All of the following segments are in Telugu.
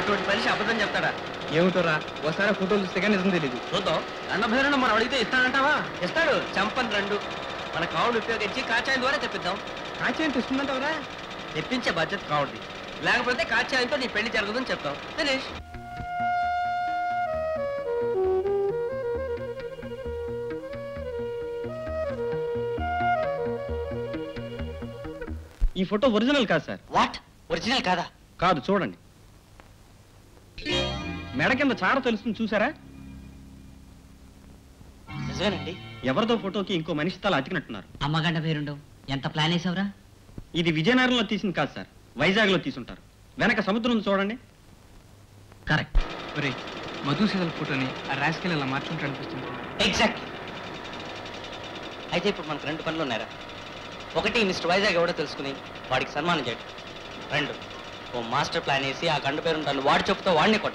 అటువంటి మనిషి అబద్ధం చెప్తాడా ఏమిటోరా ఒకసారి ఫోటోలు చూస్తే కానీ నిజం తెలియదు చూద్దాం అన్నభైరణ మనం అడిగితే ఇస్తాడంటావా ఇస్తాడు చంపన్ రెండు మన కావుడు ఉపయోగించి కాచాయం ద్వారా తెప్పిద్దాం కాచేయం తెస్తుందంటావరా తెప్పించే బాధ్యత కావుడి లేకపోతే కాచాయంతో నీ పెళ్లి జరగదని చెప్తాం దినేష్ ఈ ఫోటో ఒరిజినల్ కాదు సార్ వాట్ ఒరిజినల్ కాదా కాదు చూడండి మెడ కింద చార తెలుస్తుంది చూసారా నిజమేనండి ఎవరిదో ఫోటోకి ఇంకో మనిషి తల అతికినట్టున్నారు అమ్మగంట పేరుండవు ఎంత ప్లాన్ వేసావురా ఇది విజయనగరంలో తీసింది కాదు సార్ వైజాగ్ లో తీసుంటారు వెనక సముద్రం ఉంది చూడండి కరెక్ట్ ఒరే మధుసూదల ఫోటోని ఆ రాసుకెళ్ళి అలా మార్చుకుంటూ అనిపిస్తుంది ఎగ్జాక్ట్లీ అయితే ఇప్పుడు మనకు రెండు పనులు ఉన్నారా ఒకటి మిస్టర్ వైజాగ్ ఎవడో తెలుసుకుని వాడికి సన్మానం చేయడం రెండు ఓ మాస్టర్ ప్లాన్ వేసి ఆ గండు పేరు ఉంటాను వాడి చెప్పుతో వాడిని కొట్ట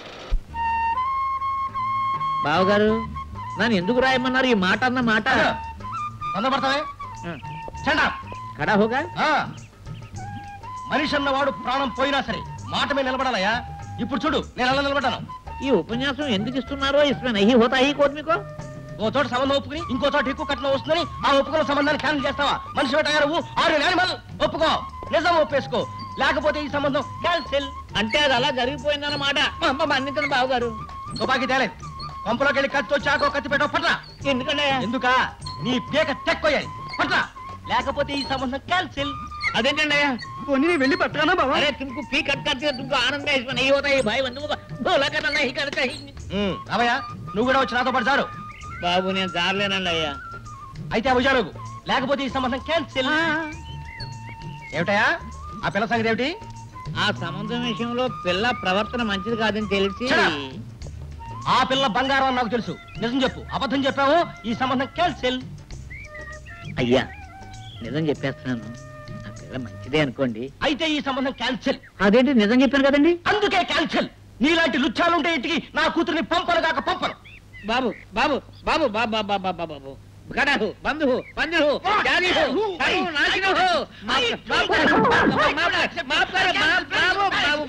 బావగారు నన్ను ఎందుకు రాయమన్నారు ఈ మాట అన్న మాట తొందరపడతావే ఖడా హోగా మనిషి అన్నవాడు ప్రాణం పోయినా సరే మాట మీద నిలబడాలయ్యా ఇప్పుడు చూడు నేను అలా నిలబడ్డాను ఈ ఉపన్యాసం ఎందుకు ఇస్తున్నారో ఇష్టమే నహి హోతా హీ కోట్ మీకు ఓ చోట సంబంధం ఒప్పుకుని ఇంకో చోట ఎక్కువ కట్నం వస్తుందని ఆ ఒప్పుకున్న సంబంధాన్ని క్యాన్సిల్ చేస్తావా మనిషి వేటగారు ఆరు యానిమల్ ఒప్పుకో నిజం ఒప్పేసుకో లేకపోతే ఈ సంబంధం క్యాన్సిల్ అంటే అది అలా జరిగిపోయిందన్నమాట అమ్మ మన్నించండి బావగారు తుపాకీ తేలే కొంపలోకి వెళ్ళి కత్తి వచ్చి ఆకో కత్తి పెట్టో పట్ల ఎందుకంటే ఎందుక నీ పేక తెక్కోయాలి పట్ల లేకపోతే ఈ సంబంధం క్యాన్సిల్ అదేంటండి పోనీ వెళ్ళి పట్టుకున్నా బాబా अरे तुमको फी कट करती है तुमको आनंद में इसमें नहीं होता ये भाई बंधुओं का बोला करना नहीं करता ही రావయ్య నువ్వు కూడా వచ్చి నాతో పాటు చారు బాబు నేను జారలేనండి అయ్యా అయితే ఆ భుజాలకు లేకపోతే ఈ సంబంధం క్యాన్సిల్ ఏమిటయా ఆ పిల్ల సంగతి ఏమిటి ఆ సంబంధం విషయంలో పిల్ల ప్రవర్తన మంచిది కాదని తెలిసి Shut up. ఆ పిల్ల బంగారం అని నాకు తెలుసు నిజం చెప్పు అబద్ధం చెప్పావు ఈ సంబంధం క్యాన్సిల్ అయ్యా నిజం చెప్పేస్తున్నాను ఆ పిల్ల మంచిదే అనుకోండి అయితే ఈ సంబంధం క్యాన్సిల్ అదేంటి నిజం చెప్పాను కదండి అందుకే క్యాన్సిల్ నీలాంటి లుచ్చాలుంటే ఇంటికి నా కూతుర్ని పంపను కాక పంపను బాబు బాబు బాబు బాబు బాబు బాబు బాబు బాబు గడా హో బంధు హో పంది హో జాగి హో సర్వ నాశిన హో మాఫ్ మాఫ్ కरो, మాఫ్ కरो, మాఫ్ కरो, మాఫ్ బాబు బాబు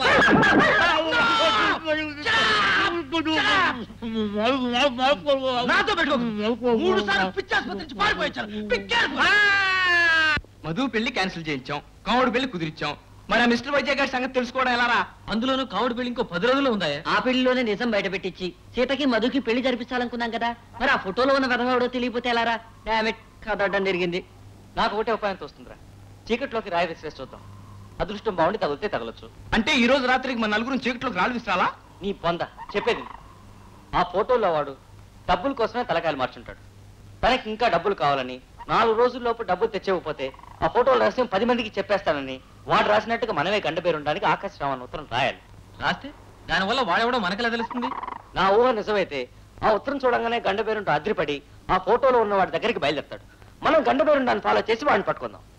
బాబు నాతో పెట్టుకో మూడు సార్లు పిచ్చాసుపత్రి నుంచి పారిపోయించాను పిచ్చాసు మధు పెళ్లి క్యాన్సిల్ చేయించాం కావుడు పెళ్లి కుదిరిచ్చాం మరి ఆ మిస్టర్ వైజాగ్ గారి సంగతి తెలుసుకోవడం ఎలారా అందులోనూ కావుడు పెళ్లి ఇంకో పది రోజుల్లో ఉందా ఆ పెళ్లిలోనే నిజం బయట పెట్టించి సీతకి మధుకి పెళ్లి జరిపించాలనుకున్నాం కదా మరి ఆ ఫోటోలో ఉన్న విధవాడో తెలియపోతే ఎలారా డామిట్ కదడ్డం జరిగింది నాకు ఒకటే ఉపాయం తోస్తుందిరా చీకట్లోకి రాయి విసిరేసి చూద్దాం అదృష్టం బాగుండి తగిలితే తగలొచ్చు అంటే ఈ రోజు రాత్రికి మన నలుగురు చీకట్లోకి రాళ్ళు విసిరాలా నీ పొంద చెప్పేది విను. ఆ ఫోటోలో వాడు డబ్బుల కోసమే తలకాయలు మార్చుంటాడు తనకి ఇంకా డబ్బులు కావాలని నాలుగు రోజుల్లోపు డబ్బులు తెచ్చేకపోతే ఆ ఫోటోల రహస్యం పది మందికి చెప్పేస్తానని వాడు రాసినట్టుగా మనమే గంట పేరు ఉండడానికి ఆకాశ రావణ ఉత్తరం రాయాలి రాస్తే దానివల్ల వాడెవడో మనకెలా తెలుస్తుంది నా ఊహ నిజమైతే ఆ ఉత్తరం చూడంగానే గండ పేరుంటూ అద్రిపడి ఆ ఫోటోలో ఉన్న వాడి దగ్గరికి బయలుదేరతాడు మనం గండ పేరుండాన్ని ఫాలో చేసి వాడిని పట్టుకుందాం